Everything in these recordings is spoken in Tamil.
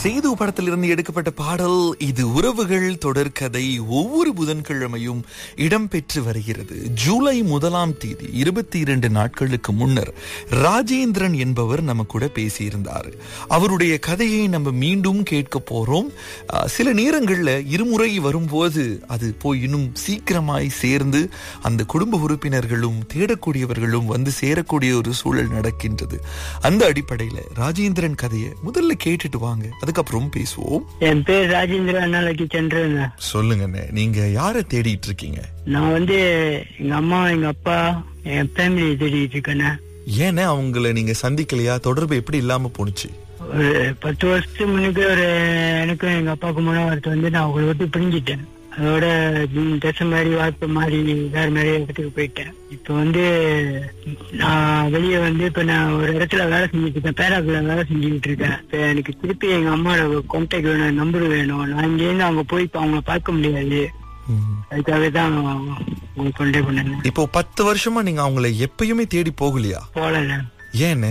சேது படத்திலிருந்து எடுக்கப்பட்ட பாடல் இது உறவுகள் தொடர்கதை ஒவ்வொரு புதன்கிழமையும் இடம்பெற்று வருகிறது ஜூலை முதலாம் தேதி இருபத்தி இரண்டு நாட்களுக்கு முன்னர் ராஜேந்திரன் என்பவர் நம்ம கூட பேசியிருந்தார் அவருடைய கதையை நம்ம மீண்டும் கேட்க போறோம் அஹ், சில நேரங்கள்ல இருமுறை வரும்போது அது போய் இன்னும் சீக்கிரமாய் சேர்ந்து அந்த குடும்ப உறுப்பினர்களும் தேடக்கூடியவர்களும் வந்து சேரக்கூடிய ஒரு சூழல் நடக்கின்றது அந்த அடிப்படையில ராஜேந்திரன் கதையை முதல்ல கேட்டுட்டு வாங்க அதுக்கப்புறம் பேசுவோம் என் பேர் ராஜேந்திர அண்ணாலக்கி சந்திரன் சொல்லுங்கண்ணே நீங்க யாரை தேடிட்டு இருக்கீங்க நான் வந்து எங்க அம்மா எங்க அப்பா என் ஃபேமிலி தேடிட்டு இருக்கேண்ணே ஏன்னா அவங்கள நீங்க சந்திக்கலையா தொடர்பு எப்படி இல்லாம போணுச்சு ஒரு பத்து வருஷத்துக்கு முன்னுக்கு ஒரு எனக்கும் எங்க அப்பாவுக்கு முன்ன ஒருத்தர் வந்து நான் அவங்களை விட்டு பிரிஞ்சிட்டேன் அதோட ம், தசை மாதிரி வாய்ப்பு மாதிரி வேற மாதிரி இடத்துக்கு போயிட்டேன் இப்போ வந்து நான் வெளியே வந்து இப்ப நான் ஒரு இடத்துல வேலை செஞ்சுட்டு இருக்கேன் பேராக்குள்ள வேலை செஞ்சுக்கிட்டு இருக்கேன் இப்ப எனக்கு திருப்பி எங்க அம்மாவோட கான்டாக்ட் வேணும் நம்பர் வேணும் நான் இங்கேருந்து அவங்க போய் இப்ப அவங்கள பார்க்க முடியாது ம். அதுக்காக தான் உங்களுக்கு கொண்டே பண்ணேன் இப்போ பத்து வருஷமா நீங்க அவங்கள எப்பயுமே தேடி போகலையா போகல ஏன்னு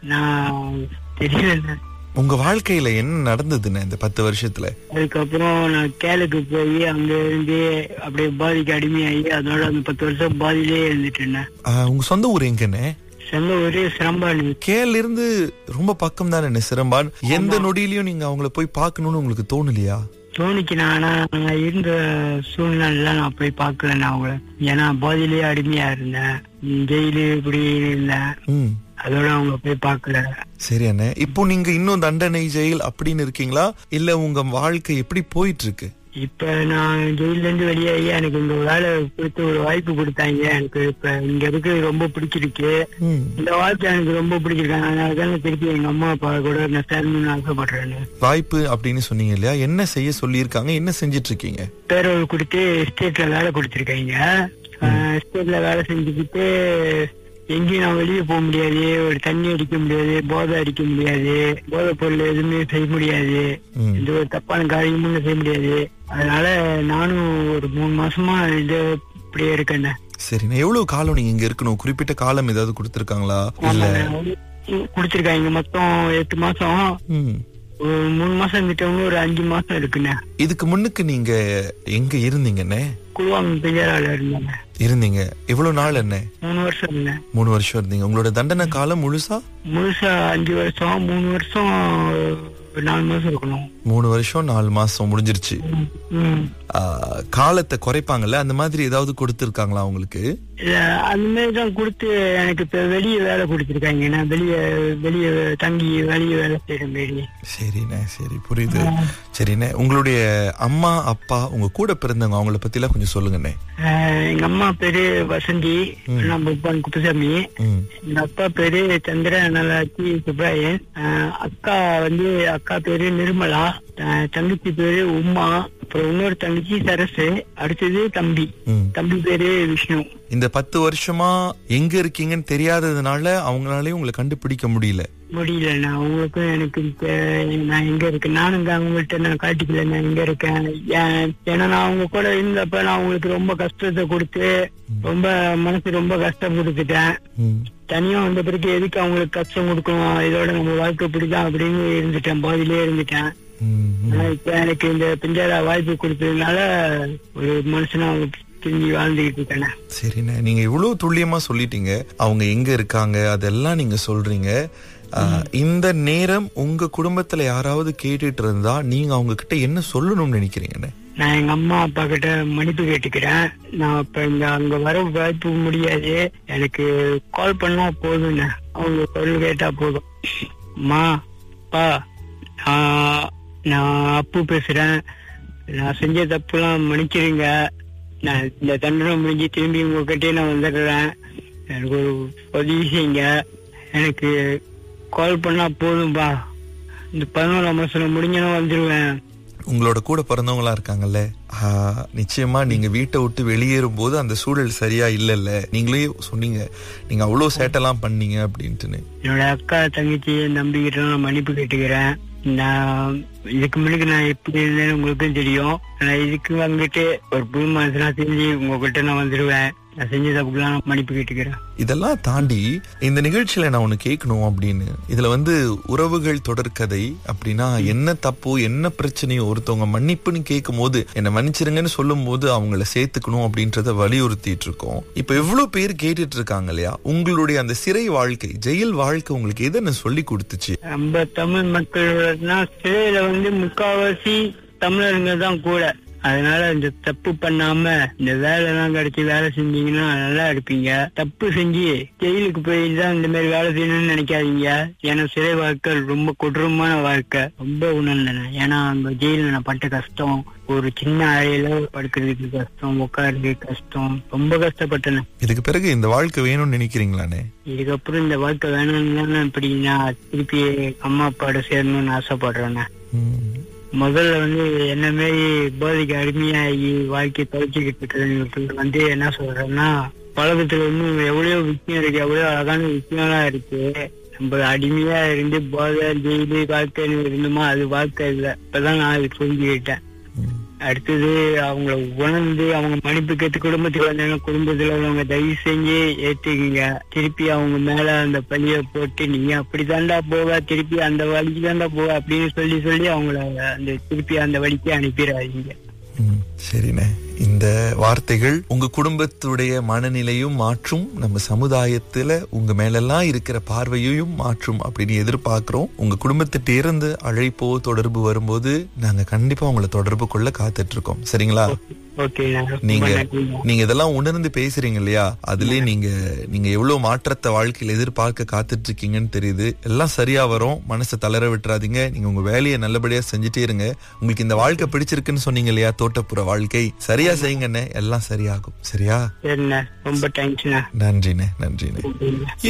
நான் தெரியல உங்க வாழ்க்கையில என்ன நடந்ததுன்னு இந்த பத்து வருஷத்துல அதுக்கப்புறம் நான் கேலுக்கு போய் அங்க இருந்து அப்படியே பாதிக்கு அடிமையாகி அதோட அந்த பத்து வருஷம் பாதியிலே இருந்துட்டு இருந்தேன் ஆஹ், உங்க சொந்த ஊர் எங்கன்னு சொந்த ஒரே சிரம்பானு கேல இருந்து ரொம்ப பக்கம் தானே சிரம்பான் எந்த நொடியிலயும் நீங்க அவங்கள போய் பார்க்கணும்னு உங்களுக்கு தோணலையா தோணிக்கு நான் ஆனா நான் இருந்த சூழ்நிலையில நான் போய் பார்க்கல நான் அவங்கள ஏன்னா பாதியிலேயே அடிமையா இருந்தேன் ம், ஜெயிலு இப்படி இருந்தேன் ம் அதோட அவங்க போய் பார்க்கல சரி அண்ணே இப்போ நீங்க இன்னும் தண்டனை ஜெயில் அப்படின்னு இருக்கீங்களா இல்ல உங்க வாழ்க்கை எப்படி போயிட்டு இருக்கு இப்ப நான் ஜெயில இருந்து வெளியாகி எனக்கு இந்த வேலை கொடுத்து ஒரு வாய்ப்பு கொடுத்தாங்க எனக்கு இப்ப இங்க இருக்கு ரொம்ப பிடிச்சிருக்கு ம். இந்த வாழ்க்கை எனக்கு ரொம்ப பிடிச்சிருக்கு அதனால தான் நான் திருப்பி எங்க அம்மா அப்பா கூட நான் சேரணும்னு ஆசைப்படுறேன் வாய்ப்பு அப்படின்னு சொன்னீங்க இல்லையா என்ன செய்ய சொல்லியிருக்காங்க என்ன செஞ்சிட்டு இருக்கீங்க பேரோல் கொடுத்து எஸ்டேட்ல வேலை கொடுத்துருக்காங்க எஸ்டேட்ல வேலை செஞ்சுக்கிட்டு எங்கேயும் நான் வெளியே போக முடியாது ஒரு தண்ணி அடிக்க முடியாது போதை அடிக்க முடியாது போதை பொருள் எதுவுமே செய்ய முடியாது ம். எந்த ஒரு தப்பான காரியமும் செய்ய முடியாது அதனால நானும் ஒரு மூணு மாசமா இது இப்படியே இருக்கேன் சரிண்ணே எவ்வளவு காலம் நீங்க இங்க இருக்கணும் குறிப்பிட்ட காலம் ஏதாவது கொடுத்திருக்காங்களா இல்ல கொடுத்துருக்காங்க மொத்தம் எட்டு மாசம் ம். ஒரு மூணு மாசம் இருந்துட்டவங்க ஒரு அஞ்சு மாசம் இருக்குண்ணே இதுக்கு முன்னுக்கு நீங்க எங்க இருந்தீங்கண்ணே குழுவாங்க பெரியாரால இருந்தாங்க இருந்தீங்க எவ்வளவு நாள் என்ன மூணு வருஷம் இருந்தேன் மூணு வருஷம் இருந்தீங்க உங்களோட தண்டனை காலம் முழுசா முழுசா அஞ்சு வருஷம் மூணு வருஷம் ஒரு நாலு மாசம் இருக்கணும் மூணு வருஷம் நாலு மாசம் முடிஞ்சிருச்சு ம், ம். ஆஹ், காலத்தை குறைப்பாங்கல்ல அந்த மாதிரி ஏதாவது கொடுத்திருக்காங்களா உங்களுக்கு இல்ல, அந்த மாதிரி தான் கொடுத்து எனக்கு இப்ப வெளியே வேலை கொடுத்துருக்காங்க நான் வெளியே வெளியே தங்கி வெளியே வேலை செய்யற மாரி சரிண்ணே சரி புரியுது சரிண்ணே உங்களுடைய அம்மா அப்பா உங்க கூட பிறந்தவங்க அவங்கள பத்தி எல்லாம் கொஞ்சம் சொல்லுங்கண்ணே ஆஹ் எங்க அம்மா பேரு வசந்தி நம்ம உப்பான் குப்புசாமி ம் எங்க அப்பா பேரு சந்திர நல்லாச்சி சுப்ராயன் ஆஹ் அக்கா வந்து அக்கா பேரு நிர்மலா ஆஹ் தங்கச்சி பேரு உமா அப்புறம் இன்னொரு தங்கச்சி சரசு அடுத்தது தம்பி ம் தம்பி பேரு விஷ்ணு இந்த பத்து வருஷமா எங்க இருக்கீங்கன்னு தெரியாததுனால அவங்களாலயும் உங்களை கண்டுபிடிக்க முடியல முடியல நான் அவங்களுக்கும் எனக்கு இப்ப நான் எங்க இருக்கேன் நானும் இங்க அவங்கள்ட்ட நான் காட்டிக்கல நான் எங்க இருக்கேன் ஏன்- ஏன்னா நான் அவங்க கூட இருந்தப்ப நான் அவங்களுக்கு ரொம்ப கஷ்டத்தை கொடுத்து ரொம்ப மனசு ரொம்ப கஷ்டம் கொடுத்துட்டேன் ம் தனியா வந்த பிறகு எதுக்கு அவங்களுக்கு கஷ்டம் கொடுக்கணும் இதோட நம்ம வாழ்க்கை இப்படிதான் அப்படின்னு இருந்துட்டேன் பாதியிலே இருந்துட்டேன் ம், ம். ஆனா இப்ப எனக்கு இந்த பிஞ்சாரா வாய்ப்பு கொடுத்ததுனால ஒரு மனுஷனா அவங்க திரும்பி வாழ்ந்துகிட்டு இருக்கேன் சரிண்ணே நீங்க இவ்வளவு துல்லியமா சொல்லிட்டீங்க அவங்க எங்க இருக்காங்க அதெல்லாம் நீங்க சொல்றீங்க ஆஹ், இந்த நேரம் உங்க குடும்பத்துல யாராவது கேட்டுட்டு இருந்தா நீங்க அவங்க கிட்ட என்ன சொல்லணும்னு நினைக்கிறீங்கண்ணே நான் எங்க அம்மா அப்பா கிட்ட மன்னிப்பு கேட்டுக்கிறேன் நான் இப்ப இங்க அங்க வர வாய்ப்பு முடியாது எனக்கு கால் பண்ணா போதும்ண்ணே அவங்க குரல் கேட்டா போதும் அம்மா அப்பா நான் நான் அப்பு பேசுறேன் நான் செஞ்ச தப்புலாம் மன்னிச்சிருங்க நான் இந்த தண்டனை முடிஞ்சு திரும்பி உங்ககிட்டயே நான் வந்துடுறேன் எனக்கு ஒரு உதவி செய்யுங்க எனக்கு கால் பண்ணா போதும்பா இந்த பதினோராம் மாசம் முடிஞ்சனா வந்துருவேன் உங்களோட கூட பிறந்தவங்களா இருக்காங்கல்ல ஆஹ், நிச்சயமா நீங்க வீட்டை விட்டு வெளியேறும் போது அந்த சூழல் சரியா இல்லல்ல நீங்களே சொன்னீங்க நீங்க அவ்வளவு சேட்டெல்லாம் பண்ணீங்க அப்படின்ட்டுன்னு என்னோட அக்கா தங்கச்சி நம்பிக்கிட்ட நான் மன்னிப்பு கேட்டுக்கிறேன் நான் இதுக்கு முன்னாடி நான் எப்படி இருந்தேன்னு உங்களுக்கும் தெரியும் நான் இதுக்கு வந்துட்டு ஒரு புது மனுஷனா செஞ்சு உங்ககிட்ட நான் வந்துருவேன் நான் செஞ்ச தப்புக்கெல்லாம் நான் மன்னிப்பு கேட்டுக்கிறேன் இதெல்லாம் தாண்டி இந்த நிகழ்ச்சியில நான் ஒண்ணு கேட்கணும் அப்படின்னு இதுல வந்து உறவுகள் தொடர்கதை அப்படின்னா என்ன தப்போ என்ன பிரச்சனையோ ஒருத்தவங்க மன்னிப்புன்னு கேட்கும் போது என்ன மன்னிச்சிருங்கன்னு சொல்லும் போது அவங்கள சேர்த்துக்கணும் அப்படின்றத வலியுறுத்திட்டு இருக்கோம் இப்ப எவ்வளவு பேர் கேட்டுட்டு இருக்காங்க இல்லையா உங்களுடைய அந்த சிறை வாழ்க்கை ஜெயில் வாழ்க்கை உங்களுக்கு எதை சொல்லி கொடுத்துச்சு நம்ம தமிழ் மக்கள்னா சிறையில வந்து முக்காவாசி தமிழருங்க தான் கூட அதனால இந்த தப்பு பண்ணாம இந்த வேலை எல்லாம் கிடைச்சி வேலை செஞ்சீங்கன்னா நல்லா இருப்பீங்க தப்பு செஞ்சு ஜெயிலுக்கு போய் தான் இந்த மாதிரி வேலை செய்யணும்னு நினைக்காதீங்க ஏன்னா சிறை வாழ்க்கை ரொம்ப கொடூரமான வாழ்க்கை ரொம்ப உணர்ந்தேன் ஏன்னா அங்க ஜெயில நான் பட்ட கஷ்டம் ஒரு சின்ன அறையில படுக்கிறதுக்கு கஷ்டம் உட்கார்றதுக்கு கஷ்டம் ரொம்ப கஷ்டப்பட்டேன் இதுக்கு பிறகு இந்த வாழ்க்கை வேணும்னு நினைக்கிறீங்களானே இதுக்கப்புறம் இந்த வாழ்க்கை வேணும்னு இப்படி நான் திருப்பி அம்மா அப்பாவோட சேரணும்னு ஆசைப்படுறேன் ம். முதல்ல வந்து என்ன மாரி போதைக்கு அடிமையாகி வாழ்க்கை தொலைச்சிக்கிட்டு இருக்கிறவங்களுக்கு வந்து என்ன சொல்றேன்னா பழக்கத்துல இன்னும் எவ்வளவு விஷயம் இருக்கு எவ்வளவு அழகான விஷயம்லாம் இருக்கு நம்ம அடிமையா இருந்து போதை ஜெயிலு வாழ்க்கைன்னு இருந்தோமா அது வாழ்க்கை இல்லை இப்பதான் நான் அது புரிஞ்சுக்கிட்டேன் ம். அடுத்தது அவங்கள உணர்ந்து அவங்க மன்னிப்பு கேட்டு குடும்பத்துக்கு வந்தாங்க குடும்பத்துல உள்ளவங்க தயவு செஞ்சு ஏத்துக்குங்க திருப்பி அவங்க மேல அந்த பழிய போட்டு நீங்க அப்படித்தாண்டா போவ திருப்பி அந்த வழிக்கு தாண்டா போவ அப்படின்னு சொல்லி சொல்லி அவங்கள அந்த திருப்பி அந்த வழிக்கு அனுப்பிடாதீங்க ம், சரிண்ணே இந்த வார்த்தைகள் உங்க குடும்பத்துடைய மனநிலையும் மாற்றும் நம்ம சமுதாயத்துல உங்க மேலெல்லாம் இருக்கிற பார்வையையும் மாற்றும் அப்படின்னு எதிர்பார்க்கிறோம் உங்க குடும்பத்திட்ட இருந்து அழைப்போ தொடர்பு வரும்போது நாங்க கண்டிப்பா உங்களை தொடர்பு கொள்ள காத்துட்டு இருக்கோம் சரிங்களா ஓகே நீங்க ரொம்ப நன்றிங்க நீங்க இதெல்லாம் உணர்ந்து பேசுறீங்க இல்லையா அதுலயே நீங்க நீங்க எவ்வளவு மாற்றத்தை வாழ்க்கையில எதிர்பார்க்க காத்துட்டு இருக்கீங்கன்னு தெரியுது எல்லாம் சரியா வரும் மனசை தளர விட்டுறாதீங்க நீங்க உங்க வேலையை நல்லபடியா செஞ்சுட்டே இருங்க உங்களுக்கு இந்த வாழ்க்கை பிடிச்சிருக்குன்னு சொன்னீங்க இல்லையா தோட்டப்புற வாழ்க்கை சரியா செய்யுங்கண்ணே எல்லாம் சரியாகும் சரியா சரிண்ணே ரொம்ப தேங்க்ஸ்ண்ணே நன்றிண்ணே நன்றிண்ணே ஓகேண்ணே